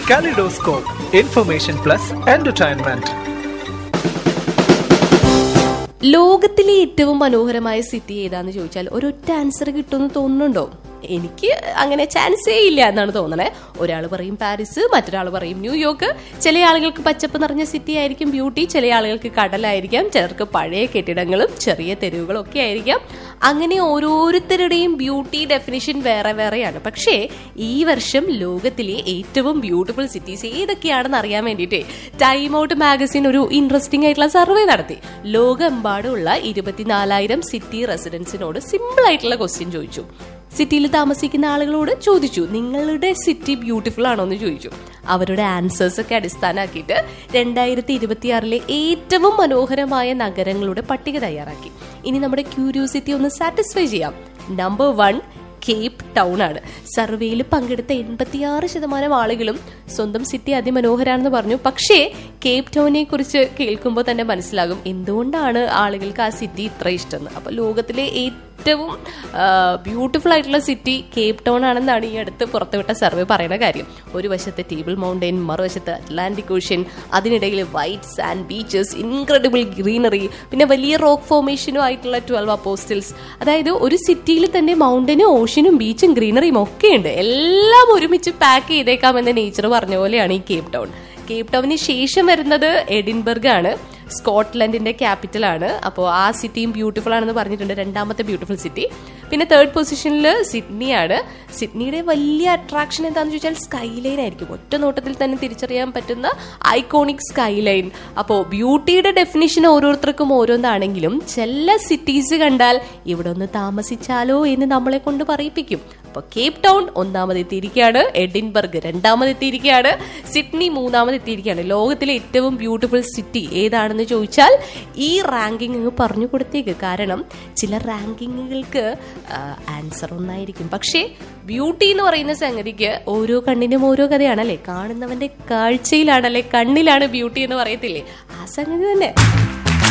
Kaleidoscope, information plus entertainment. ലോകത്തിലെ ഏറ്റവും മനോഹരമായ സിറ്റി ഏതാന്ന് ചോദിച്ചാൽ ഒരൊറ്റ ആൻസർ കിട്ടുമെന്ന് തോന്നുന്നുണ്ടോ എനിക്ക് അങ്ങനെ ചാൻസേ ഇല്ല എന്നാണ് തോന്നണേ ഒരാൾ പറയും പാരീസ് മറ്റൊരാൾ പറയും ന്യൂയോർക്ക് ചില ആളുകൾക്ക് പച്ചപ്പ് നിറഞ്ഞ സിറ്റി ആയിരിക്കും ബ്യൂട്ടി ചില ആളുകൾക്ക് കടലായിരിക്കാം ചിലർക്ക് പഴയ കെട്ടിടങ്ങളും ചെറിയ തെരുവുകളും ഒക്കെ ആയിരിക്കാം അങ്ങനെ ഓരോരുത്തരുടെയും ബ്യൂട്ടി ഡെഫിനിഷൻ വേറെ വേറെയാണ് പക്ഷേ ഈ വർഷം ലോകത്തിലെ ഏറ്റവും ബ്യൂട്ടിഫുൾ സിറ്റീസ് ഏതൊക്കെയാണെന്ന് അറിയാൻ വേണ്ടിയിട്ട് ടൈം ഔട്ട് മാഗസിൻ ഒരു ഇൻട്രസ്റ്റിംഗ് ആയിട്ടുള്ള സർവേ നടത്തി ലോകമെമ്പാടുമുള്ള ഇരുപത്തിനാലായിരം സിറ്റി റെസിഡൻസിനോട് സിമ്പിൾ ആയിട്ടുള്ള ക്വസ്റ്റ്യൻ ചോദിച്ചു സിറ്റിയിൽ താമസിക്കുന്ന ആളുകളോട് ചോദിച്ചു നിങ്ങളുടെ സിറ്റി ബ്യൂട്ടിഫുൾ ആണോ എന്ന് ചോദിച്ചു അവരുടെ ആൻസേഴ്സ് ഒക്കെ അടിസ്ഥാനമാക്കിയിട്ട് രണ്ടായിരത്തി ഇരുപത്തിയാറിലെ ഏറ്റവും മനോഹരമായ നഗരങ്ങളുടെ പട്ടിക തയ്യാറാക്കി ഇനി നമ്മുടെ ക്യൂരിയോസിറ്റി ഒന്ന് സാറ്റിസ്ഫൈ ചെയ്യാം നമ്പർ വൺ കേപ്പ് ടൗൺ ആണ് സർവേയിൽ പങ്കെടുത്ത എൺപത്തിയാറ് ശതമാനം ആളുകളും സ്വന്തം സിറ്റി അതിമനോഹരാണെന്ന് പറഞ്ഞു പക്ഷേ കേപ്പ് ടൗണിനെ കുറിച്ച് കേൾക്കുമ്പോൾ തന്നെ മനസ്സിലാകും എന്തുകൊണ്ടാണ് ആളുകൾക്ക് ആ സിറ്റി ഇത്ര ഇഷ്ടം അപ്പൊ ലോകത്തിലെ ഏറ്റവും ബ്യൂട്ടിഫുൾ ആയിട്ടുള്ള സിറ്റി കേപ്പ് ടൗൺ ആണെന്നാണ് ഈ അടുത്ത് പുറത്തുവിട്ട സർവേ പറയുന്ന കാര്യം ഒരു വശത്ത് ടേബിൾ മൗണ്ടൻ മറുവശത്ത് അറ്റ്ലാന്റിക് ഓഷ്യൻ അതിനിടയിൽ white sand beaches incredible greenery പിന്നെ വലിയ റോക്ക് ഫോർമേഷനും ആയിട്ടുള്ള ട്വൽവ് അപ്പോസ്റ്റൽസ് അതായത് ഒരു സിറ്റിയിൽ തന്നെ മൗണ്ടനും ഓഷ്യനും ബീച്ചും ഗ്രീനറിയും ഒക്കെ ഉണ്ട് എല്ലാം ഒരുമിച്ച് പാക്ക് ചെയ്തേക്കാമെന്ന് നേച്ചർ പറഞ്ഞ പോലെയാണ് ഈ കേപ്പ് ടൗൺ കേപ്പ് ടൗണിന് ശേഷം വരുന്നത് എഡിൻബർഗ് ആണ് സ്കോട്ട്ലൻഡിന്റെ ക്യാപിറ്റൽ ആണ് അപ്പോൾ ആ സിറ്റിയും ബ്യൂട്ടിഫുൾ ആണെന്ന് പറഞ്ഞിട്ടുണ്ട് രണ്ടാമത്തെ ബ്യൂട്ടിഫുൾ സിറ്റി പിന്നെ തേർഡ് പൊസിഷനിൽ സിഡ്നി ആണ് സിഡ്നിയുടെ വലിയ അട്രാക്ഷൻ എന്താണെന്ന് ചോദിച്ചാൽ സ്കൈ ലൈൻ ആയിരിക്കും ഒറ്റ നോട്ടത്തിൽ തന്നെ തിരിച്ചറിയാൻ പറ്റുന്ന ഐക്കോണിക് സ്കൈ ലൈൻ അപ്പോൾ ബ്യൂട്ടിയുടെ ഡെഫിനിഷൻ ഓരോരുത്തർക്കും ഓരോന്നാണെങ്കിലും ചില സിറ്റീസ് കണ്ടാൽ ഇവിടെ ഒന്ന് താമസിച്ചാലോ എന്ന് നമ്മളെ കൊണ്ട് പറയിപ്പിക്കും അപ്പോൾ കേപ്പ് ടൗൺ ഒന്നാമത് എത്തിയിരിക്കുകയാണ് എഡിൻബർഗ് രണ്ടാമത് എത്തിയിരിക്കുകയാണ് സിഡ്നി മൂന്നാമത് എത്തിയിരിക്കുകയാണ് ലോകത്തിലെ ഏറ്റവും ബ്യൂട്ടിഫുൾ സിറ്റി ഏതാണെന്ന് ചോദിച്ചാൽ ഈ റാങ്കിങ് അങ്ങ് പറഞ്ഞു കൊടുത്തേക്ക് കാരണം ചില റാങ്കിങ്ങുകൾക്ക് ആൻസർ ഒന്നായിരിക്കും പക്ഷേ ബ്യൂട്ടി എന്ന് പറയുന്ന സംഗതിക്ക് ഓരോ കണ്ണിനും ഓരോ കഥയാണല്ലേ കാണുന്നവന്റെ കാഴ്ചയിലാണല്ലേ കണ്ണിലാണ് ബ്യൂട്ടി എന്ന് പറയത്തില്ലേ ആ സംഗതി തന്നെ